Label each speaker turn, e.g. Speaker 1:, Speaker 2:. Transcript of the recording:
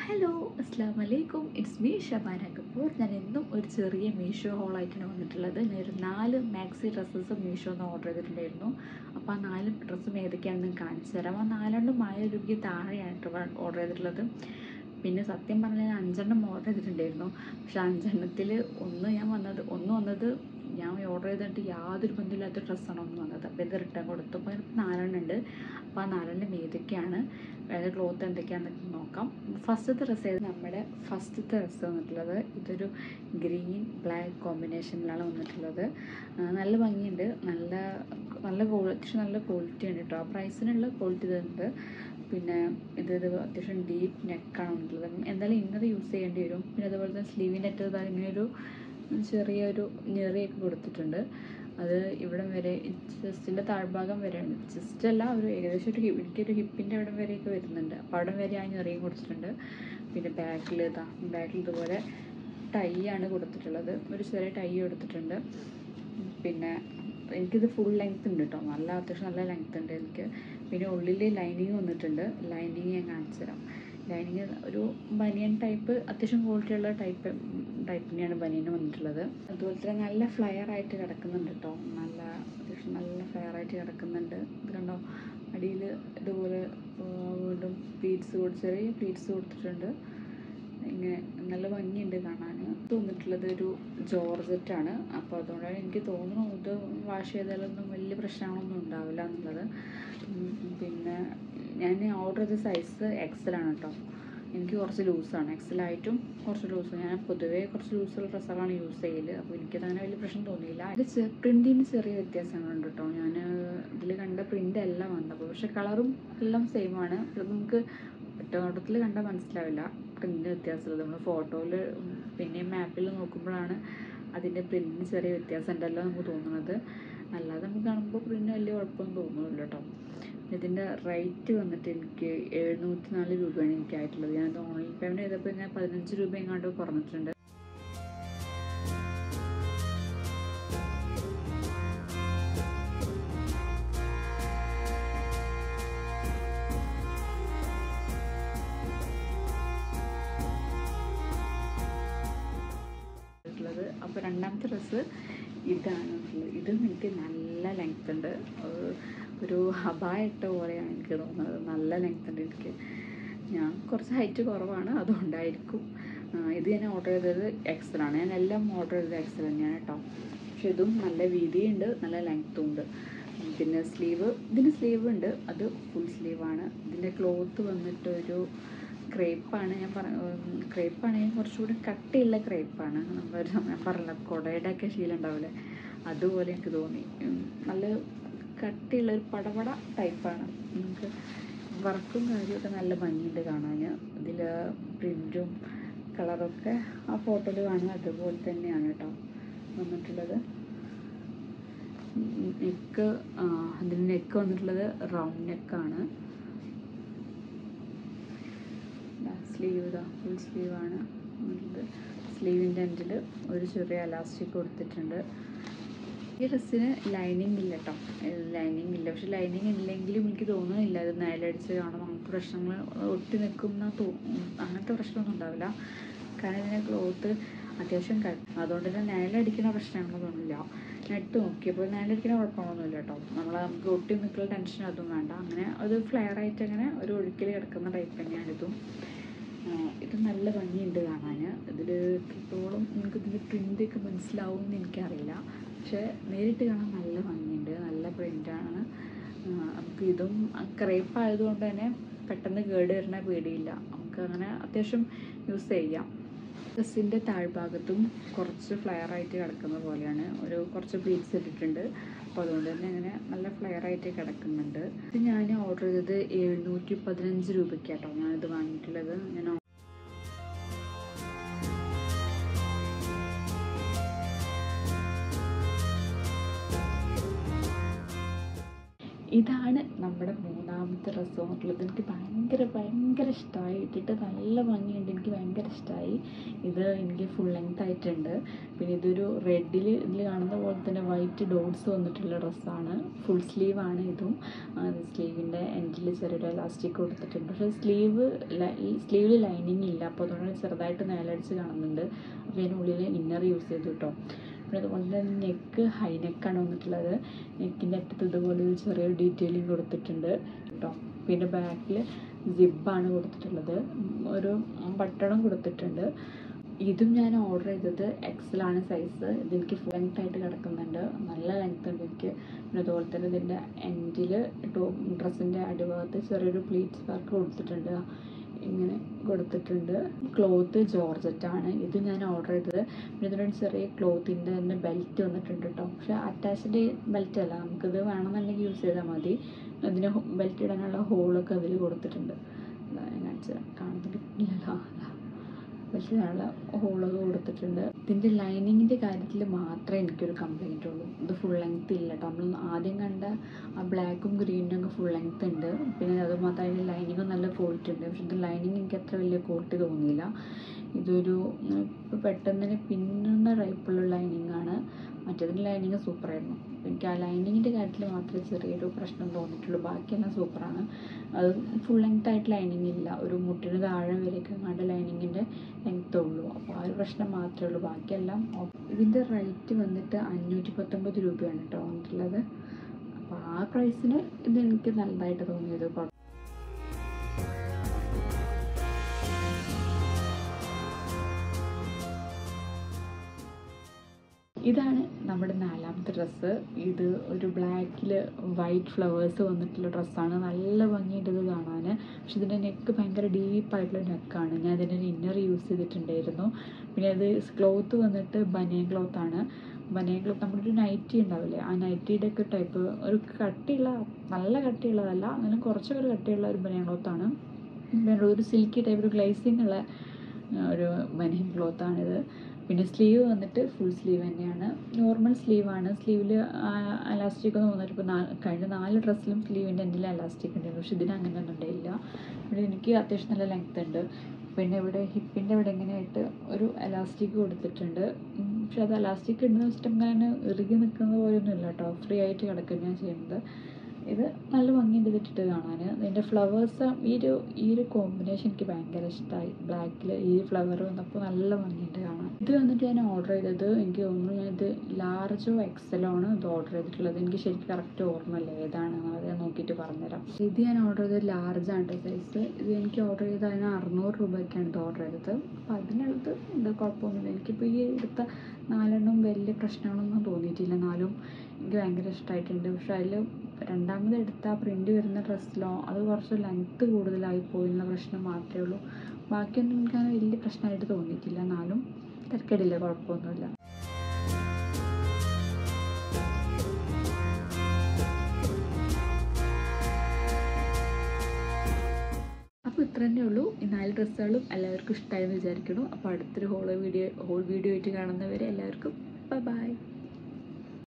Speaker 1: Hello അസ്സാം വലൈക്കും it's me Shabana Kapoor ഞാൻ എന്നും ഒരു ചെറിയ മീഷോ ഹോളായിട്ടാണ് വന്നിട്ടുള്ളത് ഞാൻ ഒരു നാല് മാക്സി ഡ്രസ്സസ് മീഷോന്ന് ഓർഡർ ചെയ്തിട്ടുണ്ടായിരുന്നു അപ്പോൾ ആ നാല് ഡ്രസ്സും ഏതൊക്കെയാണെന്ന് കാണിച്ചു തരാം ആ നാലെണ്ണം ആയിരം രൂപയ്ക്ക് താഴെയാണ് ഓർഡർ ചെയ്തിട്ടുള്ളത് പിന്നെ സത്യം പറഞ്ഞാൽ ഞാൻ അഞ്ചെണ്ണം ഓർഡർ ചെയ്തിട്ടുണ്ടായിരുന്നു പക്ഷെ അഞ്ചെണ്ണത്തിൽ ഒന്ന് ഞാൻ വന്നത് ഒന്ന് വന്നത് ഞാൻ ഓർഡർ ചെയ്തിട്ട് യാതൊരു ബന്ധമില്ലാത്ത ഡ്രസ്സാണ് ഒന്ന് വന്നത് അപ്പോൾ ഇത് റിട്ടേൺ കൊടുത്തു അപ്പോൾ എനിക്ക് നാലെണ്ണം ഉണ്ട് അപ്പോൾ ആ നാലെണ്ണം ഏതൊക്കെയാണ് വേറെ ക്ലോത്ത് എന്തൊക്കെയാണെന്നൊക്കെ നോക്കാം ഫസ്റ്റത്തെ ഡ്രസ്സ് ഏത് നമ്മുടെ ഫസ്റ്റത്തെ ഡ്രസ്സ് വന്നിട്ടുള്ളത് ഇതൊരു ഗ്രീൻ ബ്ലാക്ക് കോമ്പിനേഷനിലാണ് വന്നിട്ടുള്ളത് ആ, നല്ല ഭംഗിയുണ്ട് നല്ല നല്ല ക്വാളിറ്റി അത്യാവശ്യം നല്ല ക്വാളിറ്റി ഉണ്ട് കേട്ടോ ആ പ്രൈസിനുള്ള ക്വാളിറ്റി ഇതുണ്ട് പിന്നെ ഇത് ഇത് അത്യാവശ്യം ഡീപ്പ് നെക്കാണ് വന്നിട്ടുള്ളത് എന്തായാലും ഇന്നർ യൂസ് ചെയ്യേണ്ടി വരും പിന്നെ അതുപോലെ തന്നെ സ്ലീവിൻ്റെ അറ്റത്ത് ഇങ്ങനെ ഒരു ചെറിയൊരു ഞെറിയൊക്കെ കൊടുത്തിട്ടുണ്ട് അത് ഇവിടം വരെ ചെസ്റ്റിൻ്റെ താഴ്ഭാഗം വരെ ഉണ്ട് ചെസ്റ്റ് അല്ല ഒരു ഏകദേശം ഒരു hip- എനിക്കൊരു ഹിപ്പിൻ്റെ അവിടം വരെയൊക്കെ വരുന്നുണ്ട് അപ്പോൾ അവിടം വരെ ആ ഞെറിയും കൊടുത്തിട്ടുണ്ട് പിന്നെ ബാക്കിൽ ഇതാ ബാക്കിൽ ഇതുപോലെ ടൈ ആണ് കൊടുത്തിട്ടുള്ളത് ഒരു ചെറിയ ടൈ കൊടുത്തിട്ടുണ്ട് പിന്നെ എനിക്കിത് ഫുൾ ലെങ്ത് ഉണ്ട് കേട്ടോ നല്ല അത്യാവശ്യം നല്ല ലെങ്ത് ഉണ്ട് എനിക്ക് പിന്നെ ഉള്ളിൽ ലൈനിങ് വന്നിട്ടുണ്ട് ലൈനിങ് ഞാൻ കാണിച്ചു തരാം ലൈനിങ് ഒരു ബനിയൻ ടൈപ്പ് അത്യാവശ്യം ക്വാളിറ്റിയുള്ള ടൈപ്പ് ടൈപ്പ് തന്നെയാണ് ബനിയൻ വന്നിട്ടുള്ളത് അതുപോലെ തന്നെ നല്ല ഫ്ലയർ ആയിട്ട് കിടക്കുന്നുണ്ട് കേട്ടോ നല്ല അത്യാവശ്യം നല്ല ഫ്ലയർ ആയിട്ട് കിടക്കുന്നുണ്ട് ഇത് കണ്ടോ അടിയിൽ ഇതുപോലെ ആ, വീണ്ടും പ്ലീറ്റ്സ് കൊടുത്ത് ചെറിയ പ്ലീറ്റ്സ് കൊടുത്തിട്ടുണ്ട് ഇങ്ങനെ നല്ല ഭംഗിയുണ്ട് കാണാൻ ഇത് വന്നിട്ടുള്ളത് ഒരു ജോർജറ്റാണ് അപ്പോൾ അതുകൊണ്ടാണ് എനിക്ക് തോന്നുന്നു ഇത് വാഷ് ചെയ്താലൊന്നും വലിയ പ്രശ്നങ്ങളൊന്നും ഉണ്ടാവില്ല എന്നുള്ളത് ഉം, പിന്നെ ഞാൻ ഓർഡർ ചെയ്ത സൈസ് എക്സലാണ് കേട്ടോ എനിക്ക് കുറച്ച് ലൂസാണ് എക്സലായിട്ടും കുറച്ച് ലൂസ് ഞാൻ പൊതുവേ കുറച്ച് ലൂസുള്ള ഡ്രസ്സുകളാണ് യൂസ് ചെയ്യൽ അപ്പോൾ എനിക്കതങ്ങനെ വലിയ പ്രശ്നം തോന്നിയില്ല ഇത് പ്രിൻറ്റിന് ചെറിയ വ്യത്യാസങ്ങളുണ്ട് കേട്ടോ ഞാൻ ഇതിൽ കണ്ട പ്രിൻ്റ് എല്ലാം വന്നപ്പോൾ പക്ഷെ കളറും എല്ലാം സെയിം ആണ് ഇത് നമുക്ക് ഒറ്റനോട്ടത്തിൽ കണ്ടാൽ മനസ്സിലാവില്ല പ്രിൻറ്റിന് വ്യത്യാസമുള്ളത് നമ്മൾ ഫോട്ടോയിൽ പിന്നെ മാപ്പിൽ നോക്കുമ്പോഴാണ് അതിൻ്റെ പ്രിൻറ്റിന് ചെറിയ വ്യത്യാസം ഉണ്ടല്ലോ നമുക്ക് തോന്നുന്നത് അല്ലാതെ നമുക്ക് കാണുമ്പോൾ പ്രിൻറ്റ് വലിയ കുഴപ്പമൊന്നും തോന്നുന്നില്ല കേട്ടോ ഇതിൻ്റെ റേറ്റ് വന്നിട്ട് എനിക്ക് എഴുന്നൂറ്റി നാല് രൂപയാണ് എനിക്കായിട്ടുള്ളത് ഞാനത് ഓൺലൈൻ പേയ്മെൻറ്റ് ചെയ്തപ്പോൾ ഞാൻ പതിനഞ്ച് രൂപ എങ്ങാണ്ട് കുറഞ്ഞിട്ടുണ്ട് ഉള്ളത് അപ്പോൾ രണ്ടാമത്തെ ഡ്രസ്സ് ഇതാണ് ഉള്ളത് ഇതും എനിക്ക് നല്ല ലെങ്ത് ഉണ്ട് ഒരു- ഒരു ഹബായ ഇട്ട പോലെയാണ് എനിക്ക് തോന്നുന്നത് നല്ല ലെങ്ത് ഉണ്ട് എനിക്ക് ഞാൻ കുറച്ച് ഹൈറ്റ് കുറവാണ് അതുകൊണ്ടായിരിക്കും ആ, ഇത് ഞാൻ ഓർഡർ ചെയ്തത് എക്സലാണ് ഞാൻ എല്ലാം ഓർഡർ ചെയ്തത് എക്സൽ തന്നെയാണ് കേട്ടോ പക്ഷെ ഇതും നല്ല വീതിയുണ്ട് നല്ല ലെങ്ത്തും ഉണ്ട് ഉം, പിന്നെ സ്ലീവ് ഇതിന് സ്ലീവ് ഉണ്ട് അത് ഫുൾ സ്ലീവാണ് ഇതിൻ്റെ ക്ലോത്ത് വന്നിട്ട് ഒരു ക്രേപ്പാണ് ഞാൻ പറ ക്രേപ്പാണെങ്കിൽ കുറച്ചുകൂടി കട്ടിയുള്ള ക്രേപ്പാണ് നമ്മളൊരു ഞാൻ പറഞ്ഞില്ല കുടയുടെ ഒക്കെ ശീലം ഉണ്ടാവില്ലേ അതുപോലെ എനിക്ക് തോന്നി ഉം, നല്ല കട്ടിയുള്ള ഒരു പടപട ടൈപ്പാണ് നമുക്ക് വർക്കും കാര്യമൊക്കെ നല്ല ഭംഗിയുണ്ട് കാണാൻ ഇതിൽ പ്രിൻറ്റും കളറൊക്കെ ആ ഫോട്ടോയിൽ കാണുന്നത് അതുപോലെ തന്നെയാണ് കേട്ടോ വന്നിട്ടുള്ളത് നെക്ക് അതിന് നെക്ക് വന്നിട്ടുള്ളത് റൗണ്ട് നെക്കാണ് സ്ലീവ് ഇതാ ഫുൾ സ്ലീവാണ് വന്നിട്ടുള്ളത് സ്ലീവിൻ്റെ എൻഡിൽ ഒരു ചെറിയ അലാസ്റ്റിക് കൊടുത്തിട്ടുണ്ട് ഈ ഡ്രസ്സിന് ലൈനിങ് ഇല്ല കേട്ടോ ലൈനിങ് ഇല്ല പക്ഷെ ലൈനിങ് ഇല്ലെങ്കിലും എനിക്ക് തോന്നുന്നില്ല ഇത് നേലടിച്ച് കാണും അങ്ങനത്തെ പ്രശ്നങ്ങൾ ഒട്ടി നിൽക്കുന്ന തോ അങ്ങനത്തെ പ്രശ്നമൊന്നും ഉണ്ടാവില്ല കാരണം ഇതിൻ്റെ ക്ലോത്ത് അത്യാവശ്യം ക അതുകൊണ്ട് തന്നെ നേലടിക്കുന്ന പ്രശ്നങ്ങളൊന്നുമില്ല ഞാൻ ഇട്ട് നോക്കിയപ്പോൾ നേലടിക്കുന്ന കുഴപ്പമൊന്നുമില്ല കേട്ടോ നമ്മൾ നമുക്ക് ഒട്ടി നിൽക്കുന്ന ടെൻഷൻ അതും വേണ്ട അങ്ങനെ അത് ഫ്ലെയർ ആയിട്ട് അങ്ങനെ ഒരു ഒഴുക്കിൽ കിടക്കുന്ന ടൈപ്പ് തന്നെയാണ് ഇതും ആ, ഇത് നല്ല ഭംഗിയുണ്ട് കാണാൻ ഇതിൽ എത്രത്തോളം നിങ്ങൾക്ക് ഇതിൻ്റെ പ്രിൻ്റൊക്കെ മനസ്സിലാവും എന്ന് എനിക്കറിയില്ല പക്ഷേ നേരിട്ട് കാണാൻ നല്ല ഭംഗിയുണ്ട് നല്ല പ്രിൻ്റാണ് നമുക്ക് ഇതും ക്രേപ്പ് ആയതുകൊണ്ട് തന്നെ പെട്ടെന്ന് കേട് വരുന്ന പേടിയില്ല നമുക്ക് അങ്ങനെ അത്യാവശ്യം യൂസ് ചെയ്യാം ഡ്രസ്സിൻ്റെ താഴ്ഭാഗത്തും കുറച്ച് ഫ്ലെയർ ആയിട്ട് കിടക്കുന്ന പോലെയാണ് ഒരു കുറച്ച് പ്ലീറ്റ്സ് ഇട്ടിട്ടുണ്ട് അപ്പോൾ അതുകൊണ്ട് തന്നെ അങ്ങനെ നല്ല ഫ്ലെയർ ആയിട്ട് കിടക്കുന്നുണ്ട് ഇത് ഞാൻ ഓർഡർ ചെയ്തത് എഴുന്നൂറ്റി പതിനഞ്ച് രൂപയ്ക്കാട്ടോ ഞാനിത് വാങ്ങിയിട്ടുള്ളത് ഞാൻ ഇതാണ് നമ്മുടെ മൂന്നാമത്തെ ഡ്രസ്സ് വന്നിട്ടുള്ളത് എനിക്ക് ഭയങ്കര ഭയങ്കര ഇഷ്ടമായി ഇട്ടിട്ട് നല്ല ഭംഗിയുണ്ട് എനിക്ക് ഭയങ്കര ഇഷ്ടമായി ഇത് എനിക്ക് ഫുൾ ലെങ്ത് ആയിട്ടുണ്ട് പിന്നെ ഇതൊരു റെഡിൽ ഇതിൽ കാണുന്ന പോലെ തന്നെ വൈറ്റ് ഡോട്ട്സ് വന്നിട്ടുള്ള ഡ്രസ്സാണ് ഫുൾ സ്ലീവാണ് ഇതും സ്ലീവിൻ്റെ എൻഡിൽ ചെറിയൊരു എലാസ്റ്റിക് കൊടുത്തിട്ടുണ്ട് പക്ഷേ സ്ലീവ് സ്ലീവിൽ ലൈനിങ് ഇല്ല അപ്പോൾ അതുകൊണ്ട് ചെറുതായിട്ട് നേലടിച്ച് കാണുന്നുണ്ട് അപ്പോൾ ഇതിനുള്ളിൽ ഇന്നർ യൂസ് ചെയ്തു കേട്ടോ പിന്നെ അതുപോലെ തന്നെ നെക്ക് ഹൈ നെക്കാണ് വന്നിട്ടുള്ളത് നെക്കിൻ്റെ അറ്റത്ത് ഇതുപോലെ ഒരു ചെറിയൊരു ഡീറ്റെയിലിംഗ് കൊടുത്തിട്ടുണ്ട് കേട്ടോ പിന്നെ ബാക്കിൽ സിബാണ് കൊടുത്തിട്ടുള്ളത് ഒരു ബട്ടണും കൊടുത്തിട്ടുണ്ട് ഇതും ഞാൻ ഓർഡർ ചെയ്തത് എക്സലാണ് സൈസ് ഇതെനിക്ക് ഫുൾ ലെങ്ത് ആയിട്ട് കിടക്കുന്നുണ്ട് നല്ല ലെങ്ത് ഉണ്ട് എനിക്ക് പിന്നെ അതുപോലെ തന്നെ ഇതിൻ്റെ എൻഡിൽ ഡ്രസ്സിൻ്റെ അടിഭാഗത്ത് ചെറിയൊരു പ്ലീറ്റ്സ് വർക്ക് കൊടുത്തിട്ടുണ്ട് ഇങ്ങനെ കൊടുത്തിട്ടുണ്ട് ക്ലോത്ത് ജോർജറ്റാണ് ഇത് ഞാൻ ഓർഡർ ചെയ്തത് പിന്നെ ഇതിനൊരു ചെറിയ ക്ലോത്തിൻ്റെ തന്നെ ബെൽറ്റ് വന്നിട്ടുണ്ട് കേട്ടോ പക്ഷെ അറ്റാച്ച്ഡ് ബെൽറ്റ് അല്ല നമുക്കിത് വേണമെന്നുണ്ടെങ്കിൽ യൂസ് ചെയ്താൽ മതി ഇതിന് ബെൽറ്റ് ഇടാനുള്ള ഹോളൊക്കെ അതിൽ കൊടുത്തിട്ടുണ്ട് ഇതാ ഞാൻ കാണിച്ചു തരാം. കാണുന്നത് കിട്ടില്ലല്ലോ പക്ഷേ നല്ല ഹോളൊക്കെ കൊടുത്തിട്ടുണ്ട് ഇതിൻ്റെ ലൈനിങ്ങിൻ്റെ കാര്യത്തിൽ മാത്രമേ എനിക്കൊരു കംപ്ലൈൻറ്റ് ഉള്ളൂ ഇത് ഫുൾ ലെങ്ത് ഇല്ല കേട്ടോ നമ്മൾ ആദ്യം കണ്ട ആ ബ്ലാക്കും ഗ്രീനും ഒക്കെ ഫുൾ ലെങ്ത് ഉണ്ട് പിന്നെ അത് മാത്രം അതിൻ്റെ ലൈനിങ്ങും നല്ല ക്വാളിറ്റി ഉണ്ട് പക്ഷെ ഇത് ലൈനിങ് എനിക്ക് അത്ര വലിയ ക്വാളിറ്റി തോന്നിയില്ല ഇതൊരു ഇപ്പോൾ പെട്ടെന്ന് തന്നെ പിന്നുന്ന ടൈപ്പുള്ള ലൈനിങ് ആണ് മറ്റേതിൻ്റെ ലൈനിങ് സൂപ്പറായിരുന്നു എനിക്ക് ആ ലൈനിങ്ങിൻ്റെ കാര്യത്തിൽ മാത്രമേ ചെറിയൊരു പ്രശ്നം തോന്നിയിട്ടുള്ളൂ ബാക്കിയെല്ലാം സൂപ്പറാണ് അത് ഫുൾ ലെങ്ത് ആയിട്ട് ലൈനിങ് ഇല്ല ഒരു മുട്ടിന് താഴെ വരെയൊക്കെ കണ്ട ലൈനിങ്ങിൻ്റെ ലെങ്ത്തേ ഉള്ളൂ അപ്പോൾ ആ ഒരു പ്രശ്നം മാത്രമേ ഉള്ളൂ ബാക്കിയെല്ലാം ഓക്കെ ഇതിൻ്റെ റേറ്റ് വന്നിട്ട് അഞ്ഞൂറ്റി പത്തൊമ്പത് രൂപയാണ് കേട്ടോ വന്നിട്ടുള്ളത് അപ്പോൾ ആ പ്രൈസിന് ഇത് എനിക്ക് നല്ലതായിട്ട് തോന്നിയത് കുഴപ്പം ഇതാണ് നമ്മുടെ നാലാമത്തെ ഡ്രസ്സ് ഇത് ഒരു ബ്ലാക്കിൽ വൈറ്റ് ഫ്ലവേഴ്സ് വന്നിട്ടുള്ള ഡ്രസ്സാണ് നല്ല ഭംഗിയുണ്ട് ഇത് കാണാൻ പക്ഷെ ഇതിൻ്റെ നെക്ക് ഭയങ്കര ഡീപ്പായിട്ടുള്ള നെക്കാണ് ഞാൻ ഇതിൻ്റെ ഇന്നർ യൂസ് ചെയ്തിട്ടുണ്ടായിരുന്നു പിന്നെ അത് ക്ലോത്ത് വന്നിട്ട് ബനിയൻ ക്ലോത്താണ് ബനിയൻ ക്ലോത്ത് നമ്മുടെ ഒരു നൈറ്റി ഉണ്ടാവില്ലേ ആ നൈറ്റിയുടെ ഒക്കെ ടൈപ്പ് ഒരു കട്ടിയുള്ള നല്ല കട്ടിയുള്ളതല്ല എന്നാലും കുറച്ചൊക്കെ ഒരു കട്ടിയുള്ള ഒരു ബനിയൻ ക്ലോത്താണ് പിന്നെ ഒരു സിൽക്കി ടൈപ്പ് ഒരു ഗ്ലേസിങ് ഉള്ള ആ, ഒരു ബനിയൻ ക്ലോത്താണിത് പിന്നെ സ്ലീവ് വന്നിട്ട് ഫുൾ സ്ലീവ് തന്നെയാണ് നോർമൽ സ്ലീവാണ് സ്ലീവിൽ അലാസ്റ്റിക് ഒന്നും വന്നിട്ട് ഇപ്പോൾ നാ കഴിഞ്ഞ നാല് ഡ്രസ്സിലും സ്ലീവിൻ്റെ എൻ്റെ അലാസ്റ്റിക് ഉണ്ടായിരുന്നു പക്ഷെ ഇതിന് അങ്ങനെ ഒന്നും ഉണ്ടായില്ല ഇവിടെ എനിക്ക് അത്യാവശ്യം നല്ല ലെങ്ത് ഉണ്ട് പിന്നെ ഇവിടെ ഹിപ്പിൻ്റെ ഇവിടെ ഇങ്ങനെയായിട്ട് ഒരു എലാസ്റ്റിക് കൊടുത്തിട്ടുണ്ട് ഉം, പക്ഷെ അത് എലാസ്റ്റിക് ഇടുന്ന വെച്ചിട്ട് അങ്ങനെ ഇറുകി നിൽക്കുന്ന പോലെയൊന്നും ഇല്ല കേട്ടോ ഫ്രീ ആയിട്ട് കിടക്കുകയാണ് ചെയ്യുന്നത് ഇത് നല്ല ഭംഗിയുണ്ട് ഇതിട്ടിട്ട് കാണാൻ ഇതിൻ്റെ ഫ്ലവേഴ്സ് ഈ ഒരു ഈ ഒരു കോമ്പിനേഷൻ എനിക്ക് ഭയങ്കര ഇഷ്ടമായി ബ്ലാക്കിൽ ഈ ഫ്ലവർ വന്നപ്പോൾ നല്ല ഭംഗിയുണ്ട് കാണാൻ ഇത് വന്നിട്ട് ഞാൻ ഓർഡർ ചെയ്തത് എനിക്ക് തോന്നുന്നു ഞാൻ ഇത് ലാർജോ എക്സലോ ആണ് ഇത് ഓർഡർ ചെയ്തിട്ടുള്ളത് എനിക്ക് ശരിക്കും കറക്റ്റ് ഓർമ്മയില്ല ഏതാണെന്ന് അത് ഞാൻ നോക്കിയിട്ട് പറഞ്ഞുതരാം ഇത് ഞാൻ ഓർഡർ ചെയ്തത് ലാർജ് ആണ് സൈസ് ഇത് എനിക്ക് ഓർഡർ ചെയ്ത് അതിന് അറുന്നൂറ് രൂപയ്ക്കാണ് ഇത് ഓർഡർ ചെയ്തത് അപ്പോൾ അതിനടുത്ത് ഇത് കുഴപ്പമൊന്നുമില്ല എനിക്കിപ്പോൾ ഈ എടുത്ത നാലെണ്ണം വലിയ പ്രശ്നങ്ങളൊന്നും തോന്നിയിട്ടില്ല നാലും എനിക്ക് ഭയങ്കര ഇഷ്ടമായിട്ടുണ്ട് പക്ഷെ അതിൽ രണ്ടാമത് എടുത്ത ആ പ്രിൻ്റ് വരുന്ന ഡ്രസ്സിലോ അത് കുറച്ച് ലെങ്ത്ത് കൂടുതലായി പോയിരുന്ന പ്രശ്നം മാത്രമേ ഉള്ളൂ ബാക്കിയൊന്നും എനിക്കങ്ങനെ വലിയ പ്രശ്നമായിട്ട് തോന്നിയിട്ടില്ല എന്നാലും തിരക്കേടില്ല കുഴപ്പമൊന്നുമില്ല അപ്പോൾ ഇത്ര തന്നെ ഉള്ളൂ ഈ നാല് ഡ്രസ്സുകളും എല്ലാവർക്കും ഇഷ്ടമായെന്ന് വിചാരിക്കുന്നു അപ്പോൾ അടുത്തൊരു ഹോൾ വീഡിയോ ഹോൾ വീഡിയോ ആയിട്ട് കാണുന്നവരെ എല്ലാവർക്കും ബൈ